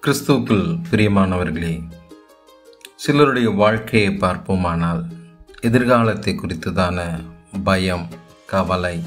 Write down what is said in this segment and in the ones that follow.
கிறிஸ்துவுக்குள் பிரியமானவர்களே சிலருடைய வாழ்க்கையை பார்ப்போமானால் எதிர்காலத்தை குறித்ததான பயம் கவலை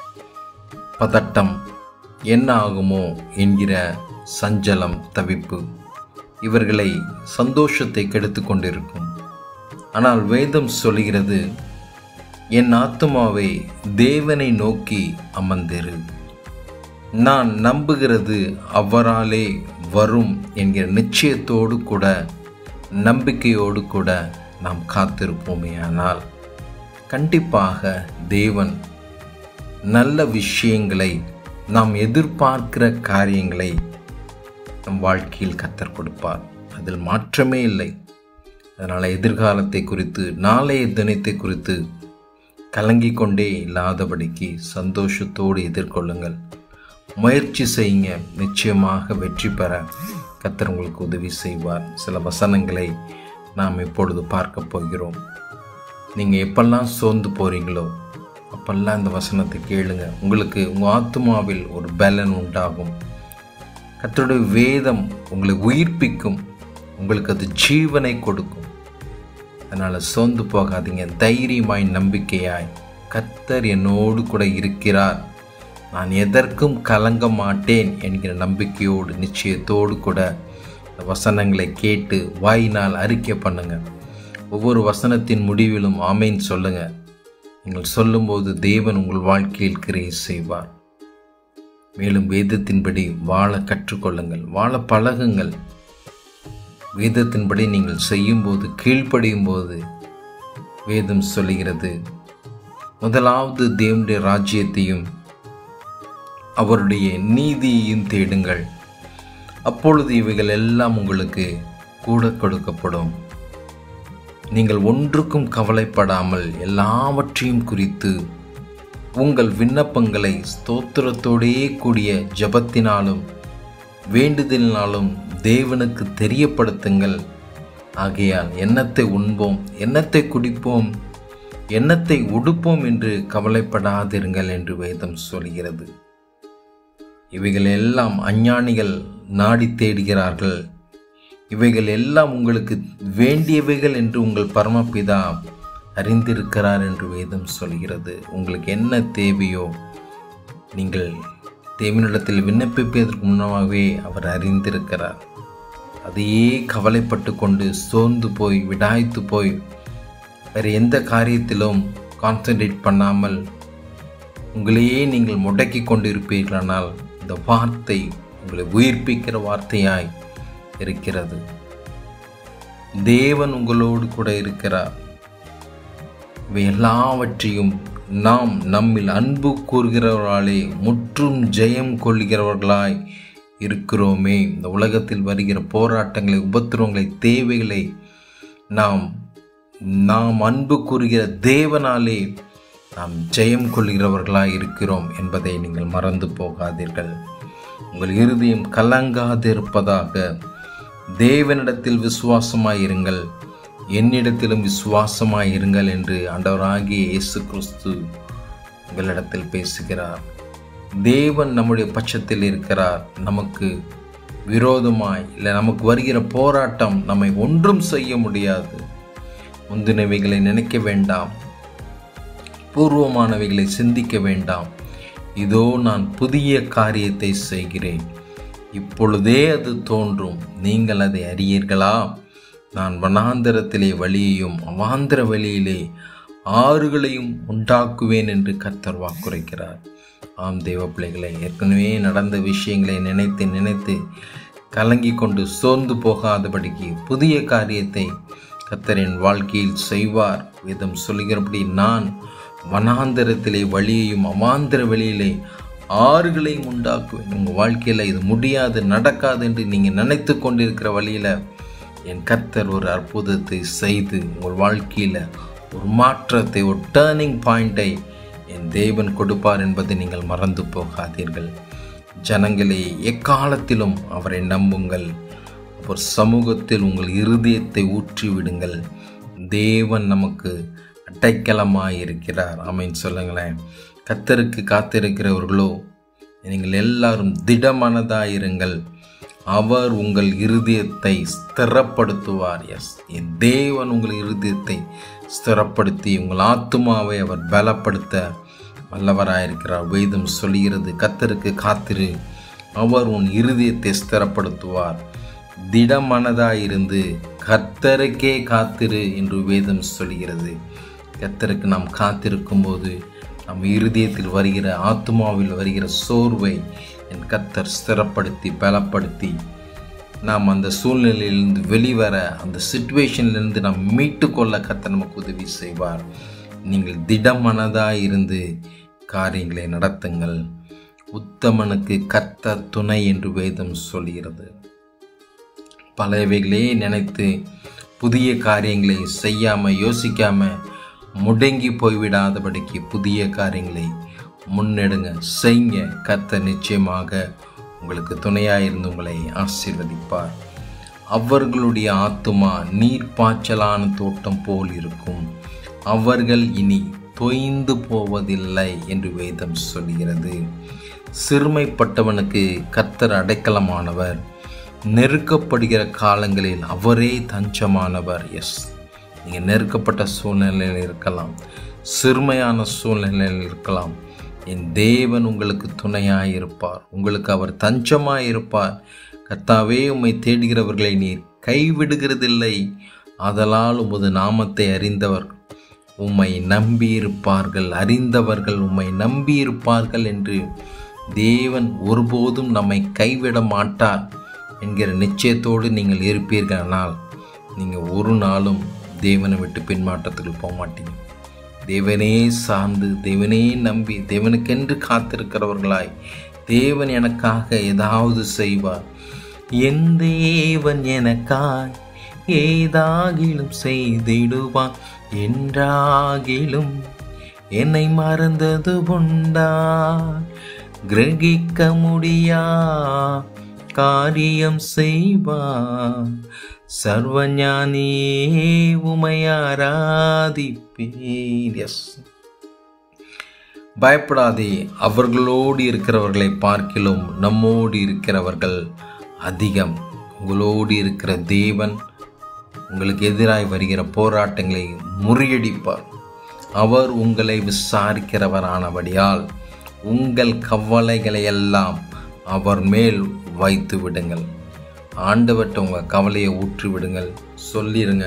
பதட்டம் என்ன ஆகுமோ என்கிற சஞ்சலம் தவிப்பு இவர்களை சந்தோஷத்தை கெடுத்து கொண்டிருக்கும் ஆனால் வேதம் சொல்கிறது என் ஆத்துமாவை தேவனை நோக்கி அமர்ந்திரு நான் நம்புகிறது அவராலே வரும் என்கிற நிச்சயத்தோடு கூட நம்பிக்கையோடு கூட நாம் காத்திருப்போமே ஆனால் கண்டிப்பாக தேவன் நல்ல விஷயங்களை நாம் எதிர்பார்க்கிற காரியங்களை நம் வாழ்க்கையில் கத்தர் கொடுப்பார் அதில் மாற்றமே இல்லை அதனால் எதிர்காலத்தை குறித்து நாளைய தினத்தை குறித்து கலங்கி கொண்டே இல்லாதபடிக்கு சந்தோஷத்தோடு எதிர்கொள்ளுங்கள் முயற்சி செய்யுங்க நிச்சயமாக வெற்றி பெற கத்தர் உங்களுக்கு உதவி செய்வார் சில வசனங்களை நாம் இப்பொழுது பார்க்க போகிறோம் நீங்கள் எப்பெல்லாம் சோர்ந்து போகிறீங்களோ அப்பெல்லாம் இந்த வசனத்தை கேளுங்க உங்களுக்கு உங்கள் ஆத்மாவில் ஒரு பலன் உண்டாகும் கத்தருடைய வேதம் உங்களை உயிர்ப்பிக்கும் உங்களுக்கு அது ஜீவனை கொடுக்கும் அதனால் சோர்ந்து போகாதீங்க தைரியமாய் நம்பிக்கையாய் கத்தர் என்னோடு கூட இருக்கிறார் நான் எதற்கும் கலங்க மாட்டேன் என்கிற நம்பிக்கையோடு நிச்சயத்தோடு கூட இந்த வசனங்களை கேட்டு வாயினால் அறிக்கை பண்ணுங்க ஒவ்வொரு வசனத்தின் முடிவிலும் ஆமேன் சொல்லுங்க நீங்கள் சொல்லும்போது தேவன் உங்கள் வாழ்க்கையில் கிரியை செய்வார் மேலும் வேதத்தின்படி வாழ கற்றுக்கொள்ளுங்கள் வாழ பழகுங்கள் வேதத்தின்படி நீங்கள் செய்யும்போது கீழ்ப்படியும் போது வேதம் சொல்லுகிறது முதலாவது தேவனுடைய ராஜ்யத்தையும் அவருடைய நீதியையும் தேடுங்கள் அப்பொழுது இவைகள் எல்லாம் உங்களுக்கு கூட கொடுக்கப்படும் நீங்கள் ஒன்றுக்கும் கவலைப்படாமல் எல்லாவற்றையும் குறித்து உங்கள் விண்ணப்பங்களை ஸ்தோத்திரத்தோடே கூடிய ஜபத்தினாலும் வேண்டுதலினாலும் தேவனுக்கு தெரியப்படுத்துங்கள் ஆகையால் எண்ணத்தை உண்போம் எண்ணத்தை குடிப்போம் எண்ணத்தை உடுப்போம் என்று கவலைப்படாதிருங்கள் என்று வேதம் சொல்கிறது இவைகள் எல்லாம் அஞ்ஞானிகள் நாடி தேடுகிறார்கள் இவைகள் எல்லாம் உங்களுக்கு வேண்டியவைகள் என்று உங்கள் பரமபிதா அறிந்திருக்கிறார் என்று வேதம் சொல்கிறது உங்களுக்கு என்ன தேவையோ நீங்கள் தேவனிடத்தில் விண்ணப்பிப்பதற்கு முன்னமாகவே அவர் அறிந்திருக்கிறார் அதையே கவலைப்பட்டு கொண்டு சோர்ந்து போய் விடாய்த்து போய் வேறு எந்த காரியத்திலும் கான்சன்ட்ரேட் பண்ணாமல் உங்களையே நீங்கள் முடக்கி கொண்டு இருப்பீர்களானால் இந்த வார்த்தை உங்களை உயிர்ப்பிக்கிற வார்த்தையாய் இருக்கிறது தேவன் உங்களோடு கூட இருக்கிறார் இவை எல்லாவற்றையும் நாம் நம்மில் அன்பு கூறுகிறவர்களாலே முற்றும் ஜெயம் கொள்கிறவர்களாய் இருக்கிறோமே இந்த உலகத்தில் வருகிற போராட்டங்களை உபத்திரவங்களை தேவைகளை நாம் நாம் அன்பு கூறுகிற தேவனாலே நாம் ஜெயம் கொள்கிறவர்களாய் இருக்கிறோம் என்பதை நீங்கள் மறந்து போகாதீர்கள் உங்கள் இருதயம் கலங்காதிருப்பதாக தேவனிடத்தில் விசுவாசமாயிருங்கள் என்னிடத்திலும் விசுவாசமாயிருங்கள் என்று ஆண்டவராகிய இயேசு கிறிஸ்து உங்களிடத்தில் பேசுகிறார் தேவன் நம்முடைய பட்சத்தில் இருக்கிறார் நமக்கு விரோதமாய் இல்லை நமக்கு வருகிற போராட்டம் நம்மை ஒன்றும் செய்ய முடியாது முந்தினவைகளை நினைக்க வேண்டாம் பூர்வமானவைகளை சிந்திக்க வேண்டாம் இதோ நான் புதிய காரியத்தை செய்கிறேன் இப்பொழுதே அது தோன்றும் நீங்கள் அதை அறியீர்களா நான் வனாந்தரத்திலே வழியையும் அவாந்திர வழியிலே ஆறுகளையும் உண்டாக்குவேன் என்று கர்த்தர் வாக்குரைக்கிறார் ஆம் தேவ பிள்ளைகளை ஏற்கனவே நடந்த விஷயங்களை நினைத்து நினைத்து கலங்கி கொண்டு சோர்ந்து போகாதபடிக்கு புதிய காரியத்தை கத்தரின் வாழ்க்கையில் செய்வார் வேதம் சொல்கிறபடி நான் வனாந்தரத்திலே வழியையும் அமாந்திர வெளியிலே ஆறுகளையும் உண்டாக்குவேன் உங்கள் வாழ்க்கையில் இது முடியாது நடக்காது என்று நீங்கள் நினைத்து கொண்டிருக்கிற வழியில் என் கர்த்தர் ஒரு அற்புதத்தை செய்து உங்கள் வாழ்க்கையில் ஒரு மாற்றத்தை ஒரு டேர்னிங் பாயிண்டை என் தேவன் கொடுப்பார் என்பதை நீங்கள் மறந்து போகாதீர்கள் ஜனங்களே எக்காலத்திலும் அவரை நம்புங்கள் அவர் சமூகத்தில் உங்கள் இருதயத்தை ஊற்றி விடுங்கள் தேவன் நமக்கு அடைக்கலமாய் இருக்கிறார் அமைன்னு சொல்லுங்களேன் கத்தருக்கு காத்திருக்கிறவர்களோ நீங்கள் எல்லாரும் திடமனதாயிருங்கள் அவர் உங்கள் இருதயத்தை ஸ்திரப்படுத்துவார் எஸ் என் தேவன் உங்கள் இருதயத்தை ஸ்திரப்படுத்தி உங்கள் ஆத்துமாவை அவர் பலப்படுத்த வல்லவராயிருக்கிறார் வேதம் சொல்கிறது கத்தருக்கு காத்திரு அவர் உன் இருதயத்தை ஸ்திரப்படுத்துவார் திடமனதாயிருந்து கர்த்தருக்கே காத்திரு என்று வேதம் சொல்கிறது கர்த்தருக்கு நாம் காத்திருக்கும் போது நம் இருதயத்தில் வருகிற ஆத்மாவில் வருகிற சோர்வை என் கர்த்தர் ஸ்திரப்படுத்தி பலப்படுத்தி நாம் அந்த சூழ்நிலையிலிருந்து வெளிவர அந்த சுச்சுவேஷன்லேருந்து நாம் மீட்டு கொள்ள கர்த்தர் நமக்கு உதவி செய்வார் நீங்கள் திடமனதாக இருந்து காரியங்களை நடத்துங்கள் உத்தமனுக்கு கர்த்தர் துணை என்று வேதம் சொல்கிறது பழையவைகளே நினைத்து புதிய காரியங்களை செய்யாம யோசிக்காம முடங்கி போய்விடாதபடிக்கு புதிய காரியங்களை முன்னெடுங்க செய்ங்க கர்த்தர் நிச்சயமாக உங்களுக்கு துணையாயிருந்து உங்களை ஆசீர்வதிப்பார் அவர்களுடைய ஆத்துமா நீர் பாய்ச்சலான தோட்டம் போல் இருக்கும் அவர்கள் இனி தொய்ந்து போவதில்லை என்று வேதம் சொல்கிறது சிறுமைப்பட்டவனுக்கு கர்த்தர் அடைக்கலமானவர் நெருக்கப்படுகிற காலங்களில் அவரே தஞ்சமானவர் எஸ் நீங்கள் நெருக்கப்பட்ட சூழ்நிலையில் இருக்கலாம் சிறுமையான சூழ்நிலையில் இருக்கலாம் என் தேவன் உங்களுக்கு துணையாக இருப்பார் உங்களுக்கு அவர் தஞ்சமாக இருப்பார் கர்த்தாவே உம்மை தேடுகிறவர்களை நீர் கைவிடுகிறதில்லை அதலால் உமது நாமத்தை அறிந்தவர் உம்மை நம்பியிருப்பார்கள் அறிந்தவர்கள் உம்மை நம்பியிருப்பார்கள் என்று தேவன் ஒருபோதும் நம்மை கைவிட மாட்டார் என்கிற நிச்சயத்தோடு நீங்கள் இருப்பீர்களானால் நீங்கள் ஒரு நாளும் தேவனை விட்டு பின்மாற்றத்துக்கு போக மாட்டீங்க தேவனே சார்ந்து தேவனே நம்பி தேவனுக்கென்று காத்திருக்கிறவர்களாய் தேவன் எனக்காக ஏதாவது செய்வார் என் தேவன் எனக்காய் ஏதாகிலும் செய்திடுவான் என்றாகிலும் என்னை மறந்தது உண்டா கிரகிக்க முடியா காரியம் செய்வான் சர்வஞானியே உமையாராதிப்பேன் எஸ் பயப்படாதே அவர்களோடு இருக்கிறவர்களை பார்க்கிலும் நம்மோடு இருக்கிறவர்கள் அதிகம் உங்களோடு இருக்கிற தேவன் உங்களுக்கு எதிராய் வருகிற போராட்டங்களை முறியடிப்பார் அவர் உங்களை விசாரிக்கிறவரானபடியால் உங்கள் கவலைகளை எல்லாம் அவர் மேல் வைத்து விடுங்கள் ஆண்டவர்கிட்ட உங்கள் கவலையை ஊற்றி விடுங்கள் சொல்லிடுங்க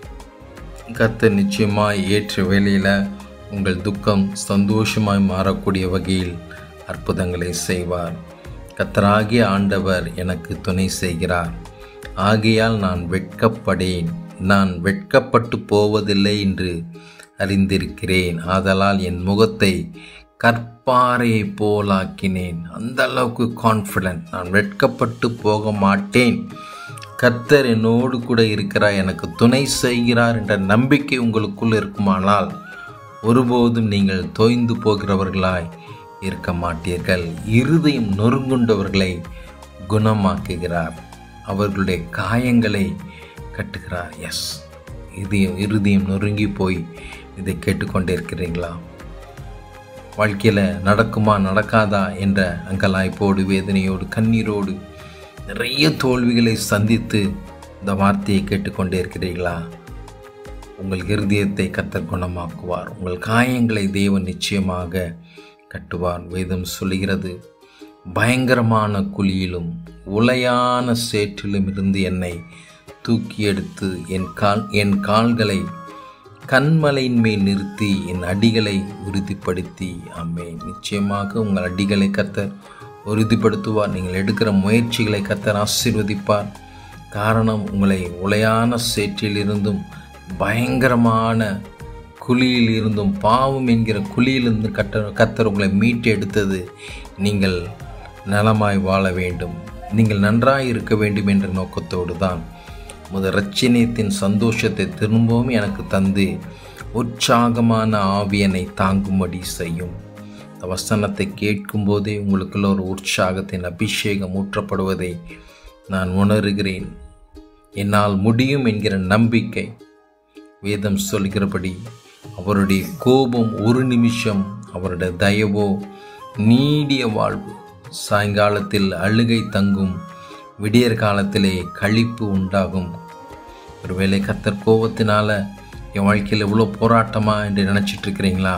கர்த்தர் நிச்சயமாய் ஏற்ற வேளையில் உங்கள் துக்கம் சந்தோஷமாய் மாறக்கூடிய வகையில் அற்புதங்களை செய்வார் கத்தராகிய ஆண்டவர் எனக்கு துணை செய்கிறார் ஆகையால் நான் வெட்கப்படேன் நான் வெட்கப்பட்டு போவதில்லை என்று அறிந்திருக்கிறேன் ஆதலால் என் முகத்தை கற்பாறையை போலாக்கினேன் அந்த அளவுக்கு கான்ஃபிடென்ட் நான் வெட்கப்பட்டு போக மாட்டேன் கர்த்தர் என்னோடு கூட இருக்கிறார் எனக்கு துணை செய்கிறார் என்ற நம்பிக்கை உங்களுக்குள் இருக்குமானால் ஒருபோதும் நீங்கள் தோய்ந்து போகிறவர்களாய் இருக்க மாட்டீர்கள் இருதயம் நொறுங்குண்டவர்களை குணமாக்குகிறார் அவர்களுடைய காயங்களை கட்டுகிறார் எஸ் இதயம் இருதயம் நொறுங்கி போய் இதை கேட்டுக்கொண்டே இருக்கிறீங்களா வாழ்க்கையில் நடக்குமா நடக்காதா என்ற அங்கலாய்ப்போடு வேதனையோடு கண்ணீரோடு நிறைய தோல்விகளை சந்தித்து இந்த வார்த்தையை கேட்டுக்கொண்டே இருக்கிறீர்களா உங்கள் இருதயத்தை கத்தர் குணமாக்குவார் உங்கள் காயங்களை தேவன் நிச்சயமாக கட்டுவார் வேதம் சொல்லுகிறது பயங்கரமான குழியிலும் உலையான சேற்றிலும் இருந்து என்னை தூக்கி எடுத்து என் கால் என் கால்களை கண்மலையின் மேல் நிறுத்தி என் அடிகளை உறுதிப்படுத்தி அம்மே நிச்சயமாக உங்கள் அடிகளை கத்தர் உறுதிப்படுத்துவார் நீங்கள் எடுக்கிற முயற்சிகளை கத்தர் ஆசீர்வதிப்பார் காரணம் உங்களை உலையான சேற்றிலிருந்தும் பயங்கரமான குழியில் இருந்தும் பாவம் என்கிற குழியிலிருந்து கட்ட கத்தர் உங்களை மீட்டு எடுத்தது நீங்கள் நலமாய் வாழ வேண்டும் நீங்கள் நன்றாய் இருக்க வேண்டும் என்ற நோக்கத்தோடு தான் முதல் ரட்சினியத்தின் சந்தோஷத்தை திரும்பவும் எனக்கு தந்து உற்சாகமான ஆவியனை தாங்கும்படி செய்யும் இந்த வசனத்தை கேட்கும்போதே உங்களுக்குள்ள ஒரு உற்சாகத்தின் அபிஷேகம் ஊற்றப்படுவதை நான் உணர்கிறேன் என்னால் முடியும் என்கிற நம்பிக்கை வேதம் சொல்கிறபடி அவருடைய கோபம் ஒரு நிமிஷம் அவருடைய தயவோ நீடிய வாழ்வு சாயங்காலத்தில் அழுகை தங்கும் விடியற் காலத்திலே கழிப்பு உண்டாகும் ஒருவேளை கத்தர் கோபத்தினால என் வாழ்க்கையில் இவ்வளோ போராட்டமா என்று நினச்சிட்டு இருக்கிறீங்களா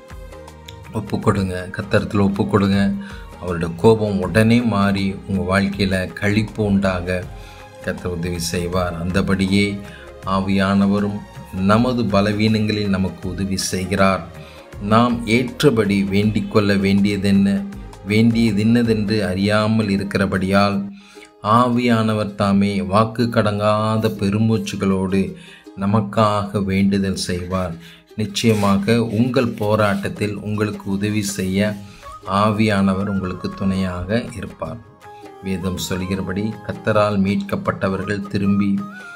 ஒப்பு கொடுங்க கத்தரத்தில் ஒப்பு கொடுங்க அவருடைய கோபம் உடனே மாறி உங்கள் வாழ்க்கையில் கழிப்பு உண்டாக கத்தர் உதவி செய்வார் அந்தபடியே ஆவியானவரும் நமது பலவீனங்களில் நமக்கு உதவி செய்கிறார் நாம் ஏற்றபடி வேண்டிக் கொள்ள வேண்டியதென்ன வேண்டியதென்னதென்று அறியாமல் இருக்கிறபடியால் ஆவியானவர் தாமே வாக்கு கடங்காத பெருமூச்சுகளோடு நமக்காக வேண்டுதல் செய்வார் நிச்சயமாக உங்கள் போராட்டத்தில் உங்களுக்கு உதவி செய்ய ஆவியானவர் உங்களுக்கு துணையாக இருப்பார் வேதம் சொல்கிறபடி கத்தரால் மீட்கப்பட்டவர்கள் திரும்பி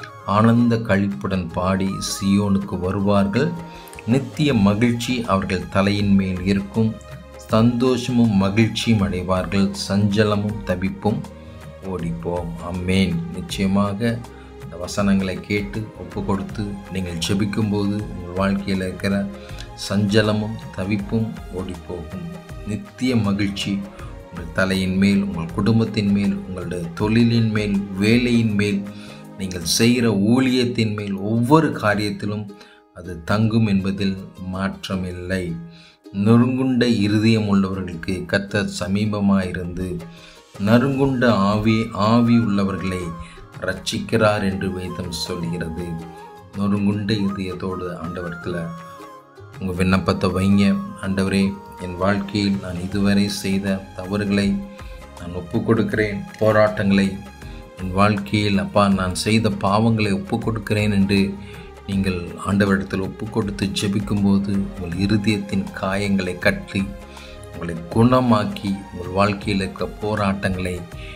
ஆனந்த கழிப்புடன் பாடி சியோனுக்கு வருவார்கள் நித்திய மகிழ்ச்சி அவர்கள் தலையின் மேல் இருக்கும் சந்தோஷமும் மகிழ்ச்சியும் அடைவார்கள் சஞ்சலமும் தவிப்பும் ஓடிப்போம் அம்மேன் நிச்சயமாக இந்த வசனங்களை கேட்டு ஒப்பு கொடுத்து நீங்கள் ஜெபிக்கும்போது உங்கள் வாழ்க்கையில் இருக்கிற சஞ்சலமும் தவிப்பும் ஓடிப்போகும் நித்திய மகிழ்ச்சி உங்கள் தலையின் மேல் உங்கள் குடும்பத்தின் மேல் உங்களுடைய தொழிலின் மேல் வேலையின் மேல் நீங்கள் செய்கிற ஊழியத்தின் மேல் ஒவ்வொரு காரியத்திலும் அது தங்கும் என்பதில் மாற்றமில்லை நொறுங்குண்ட இருதயம் உள்ளவர்களுக்கு கத்தர் சமீபமாயிருந்து நறுங்குண்ட ஆவி ஆவி உள்ளவர்களை ரட்சிக்கிறார் என்று வேதம் சொல்கிறது நொறுங்குண்ட இதயத்தோடு ஆண்டவரத்தில் உங்கள் விண்ணப்பத்தை வைங்க ஆண்டவரே என் வாழ்க்கையில் நான் இதுவரை செய்த தவறுகளை நான் ஒப்பு கொடுக்கிறேன் போராட்டங்களை என் வாழ்க்கையில் அப்பா நான் செய்த பாவங்களை ஒப்பு கொடுக்கிறேன் என்று நீங்கள் ஆண்டவரிடத்தில் ஒப்பு கொடுத்து ஜெபிக்கும்போது உங்கள் இருதயத்தின் காயங்களை கட்டி உங்களை குணமாக்கி உங்கள் வாழ்க்கையில் இருக்கிற போராட்டங்களை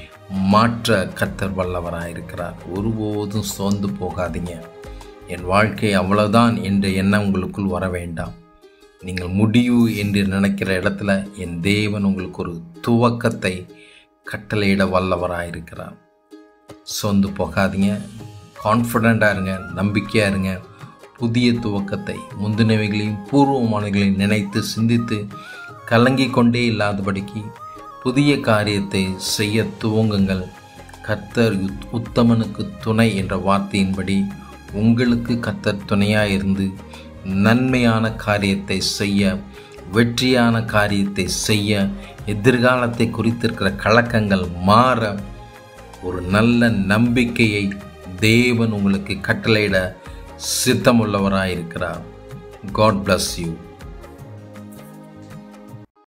மாற்ற கத்தர் வல்லவராயிருக்கிறார் ஒருபோதும் சோர்ந்து போகாதீங்க என் வாழ்க்கை அவ்வளவுதான் என்ற எண்ணம் உங்களுக்குள் வர வேண்டாம் நீங்கள் முடிவு என்று நினைக்கிற இடத்துல என் தேவன் உங்களுக்கு ஒரு துவக்கத்தை கட்டளையிட வல்லவராயிருக்கிறார் சோர்ந்து போகாதீங்க கான்ஃபிடண்ட்டாக இருங்க நம்பிக்கையாக இருங்க புதிய துவக்கத்தை முந்தினவைகளையும் பூர்வமானவைகளையும் நினைத்து சிந்தித்து கலங்கி கொண்டே இல்லாதபடிக்கு புதிய காரியத்தை செய்ய துவங்குங்கள் கர்த்தர் உத்- உத்தமனுக்கு துணை என்ற வார்த்தையின்படி உங்களுக்கு கர்த்தர் துணையாக இருந்து நன்மையான காரியத்தை செய்ய வெற்றியான காரியத்தை செய்ய எதிர்காலத்தை குறித்திருக்கிற கலக்கங்கள் மாற ஒரு நல்ல நம்பிக்கையை தேவன் உங்களுக்கு கட்டளையிட சித்தமுள்ளவராயிருக்கிறார் காட் bless யூ